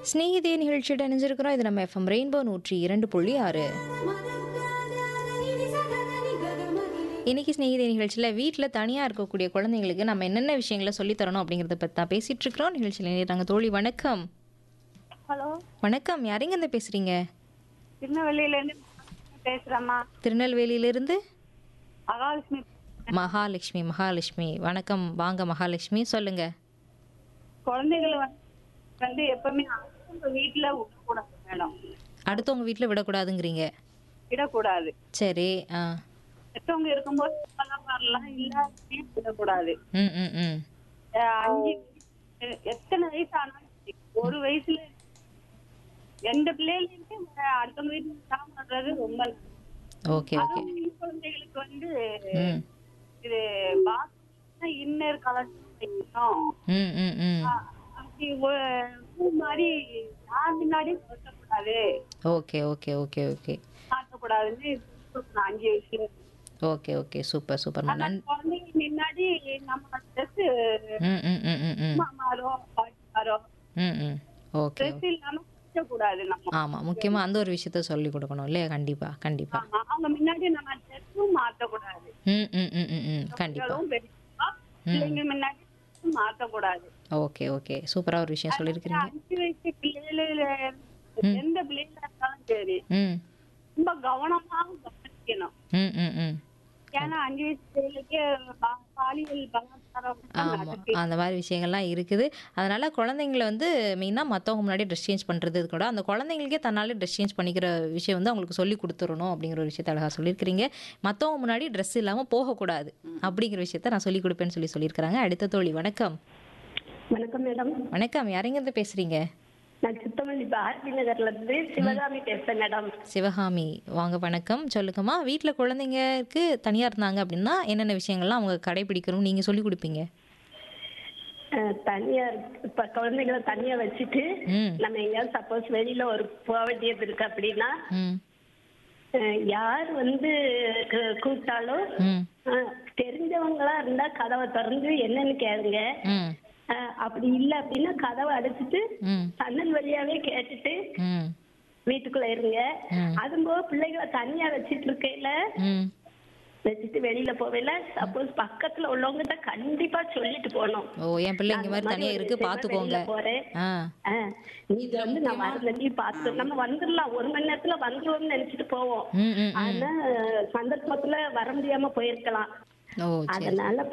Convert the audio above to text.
ஸ்நேகிதே நிகழ்ச்சியோட இணைஞ்சிருக்கிறோம் இது நம்ம எஃப்எம் ரெயின்போ நூற்றி இரண்டு புள்ளி ஆறு இன்னைக்கு ஸ்நேகிதே நிகழ்ச்சியில் வீட்டில் தனியாக இருக்கக்கூடிய குழந்தைங்களுக்கு நம்ம என்னென்ன விஷயங்களை சொல்லித் தரணும் அப்படிங்கிறத பற்றி தான் பேசிகிட்டு இருக்கிறோம் நிகழ்ச்சியில் நாங்கள் தோழி வணக்கம் ஹலோ வணக்கம் யாரெங்க இருந்து பேசுகிறீங்க திருநெல்வேலியிலேருந்து பேசுகிறேம்மா திருநெல்வேலியிலிருந்து மகாலட்சுமி மகாலட்சுமி மகாலட்சுமி வணக்கம் வாங்க மகாலட்சுமி சொல்லுங்க குழந்தைகளை வந்து வந்து எப்பவுமே அவங்க வீட்டில் விடக்கூடாது மேடம் அடுத்தவங்க வீட்டில் விடக்கூடாதுங்கிறீங்க விடக்கூடாது சரி ஆ பெற்றவங்க இருக்கும்போது இப்பெல்லாம் வரலாம் இல்லாதே விடக்கூடாது ம் ம் ம் அஹ் அஞ்சு வயசு, எத்தனை வயசு ஆனாலும் சரி, ஒரு வயசுல எந்த பிள்ளைகளுமே அடுத்தவங்க வீட்டுல விடாம வர்றது ரொம்ப நல்லது. ஓகே ஓகே அதுவும் பெண் குழந்தைகளுக்கு வந்து ம் இது பாத்ரூம் இன்னர் கலர் வைக்கணும் ம் ம் ம் அப்படி ஒ- பூ மாதிரி யார் முன்னாடியும் கொட்டக்கூடாது ஓகே ஓகே ஓகே ஓகே காட்டக்கூடாதுன்னு கொடுக்கணும் அஞ்சு வயசுல ஓகே ஓகே சூப்பர் சூப்பர்மா நன் குழந்தைங்க முன்னாடி நம்ம ட்ரெஸ் ம் ம் ம் ம் ம் மாறோ பாட்டி மாறோ ம் ம் ஓகே ட்ரெஸ் இல்லாம கூடாது நம்ம ஆமாம் முக்கியமாக அந்த ஒரு விஷயத்த சொல்லி கொடுக்கணும் இல்லையா கண்டிப்பாக கண்டிப்பாக ஆமா அவங்க முன்னாடி நம்ம ட்ரெஸ்ஸும் மாத்தக்கூடாது ம் ம் ம் ம் ம் கண்டிப்பாக பெண்களும் பெரியவா பிள்ளைங்க முன்னாடி dress மாத்தக்கூடாது ஓகே ஓகே சூப்பராக ஒரு விஷயம் சொல்லியிருக்கிறீங்க அஞ்சு வயசு பிள்ளைகள எந்த பிள்ளைகளா இருந்தாலும் சரி ம் ரொம்ப கவனமா கவனிக்கணும் ம் ம் ம் ஏன்னா அஞ்சு வயசு பிள்ளைகளுக்கு பா- பாலியல் பலாத்காரம் ஆமாம் நடக்குது. அந்த மாதிரி விஷயங்கள்லாம் இருக்குது அதனால குழந்தைங்களை வந்து மெயினாக மற்றவங்க முன்னாடி ட்ரெஸ் சேஞ்ச் பண்ணுறது கூட அந்த குழந்தைங்களுக்கே தன்னாலே ட்ரெஸ் சேஞ்ச் பண்ணிக்கிற விஷயம் வந்து அவங்களுக்கு சொல்லி கொடுத்துடணும் அப்படிங்கிற ஒரு விஷயத்த அழகாக சொல்லியிருக்கிறீங்க மற்றவங்க முன்னாடி ட்ரெஸ் இல்லாமல் போகக்கூடாது அப்படிங்கிற விஷயத்த நான் சொல்லி கொடுப்பேன்னு சொல்லி சொல்லியிருக்கிறாங்க அடுத்த தோழி வணக்கம் வணக்கம் மேடம் வணக்கம் யாரெங்கிருந்து பேசுகிறீங்க நான் சித்தமல்லி பாரதி நகர்ல இருந்து சிவகாமி பேசுறேன் மேடம் சிவகாமி வாங்க வணக்கம் சொல்லுங்கம்மா வீட்டில் குழந்தைங்களுக்கு தனியாக இருந்தாங்க அப்படின்னா என்னென்ன விஷயங்கள்லாம் அவங்க கடைபிடிக்கணும் நீங்கள் சொல்லி கொடுப்பீங்க அஹ், தனியா இருக்கு- இப்ப குழந்தைகளை தனியா வச்சுட்டு ம் நம்ம எங்கேயாவது சப்போஸ் வெளியில ஒரு போக வேண்டியது இருக்கு அப்படின்னா ம் அஹ், யார் வந்து கூ- கூப்பிட்டாலும் ம் அஹ், தெரிஞ்சவங்களா இருந்தா கதவை திறந்து என்னன்னு கேளுங்க ம் அஹ், அப்படி இல்லை அப்படின்னா கதவை அடைச்சிட்டு ம் சன்னல் வழியாவே கேட்டுட்டு ம் வீட்டுக்குள்ள இருங்க ம். அதுபோக பிள்ளைகளை தனியா வச்சிட்டு இருக்கையில ம் வச்சுட்டு வெளியில போவேல சப்போஸ் பக்கத்துல உள்ளவங்ககிட்ட கண்டிப்பா சொல்லிட்டு போகணும் ஓ என் பிள்ளை இங்க மாதிரி தனியா இருக்கு பாத்துக்கோங்க வெளியில போறேன் ஆ ஆ, நீ வந்து நான் வரல நீ பாத்து நம்ம வந்துடலாம் ஒரு மணி நேரத்துல வந்துருவோம்னு நினைச்சிட்டு போவோம் ம் ம் ம். ஆனா சந்தர்ப்பத்துல வர முடியாம போயிருக்கலாம் ஓ சரி அதனால